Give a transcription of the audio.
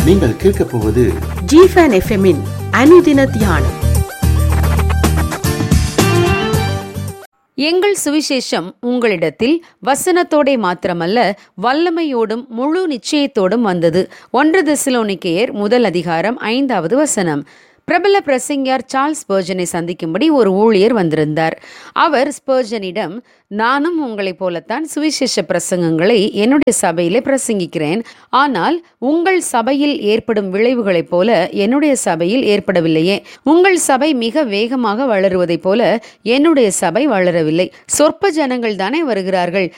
நீங்கள் கேட்கப் போவது ஜிஃபன் எஃப்எம்மின் அனுதின தியானம் எங்கள் சுவிசேஷம் உங்களிடத்தில் வசனத்தோடே மாத்திரமல்ல வல்லமையோடும் முழு நிச்சயத்தோடும் வந்தது ஒன்று தெசலோனிக்கேயர் முதல் அதிகாரம் ஐந்தாவது வசனம் பிரபல பிரசங்கியார் சார்ல்ஸ் ஸ்பர்ஜனை சந்திக்கும்படி ஒரு ஊழியர் வந்திருந்தார் அவர் ஸ்பர்ஜனிடம் நானும் உங்களைப் போலத்தான் சுவிசேஷ பிரசங்கங்களை என்னுடைய சபையிலே பிரசங்கிக்கிறேன் ஆனால் உங்கள் சபையில் ஏற்படும் விளைவுகளைப் போல என்னுடைய சபையில் ஏற்படவில்லையே உங்கள் சபை மிக வேகமாக வளருவதைப் போல என்னுடைய சபை வளரவில்லை சொற்ப ஜனங்கள் தானே வருகிறார்கள்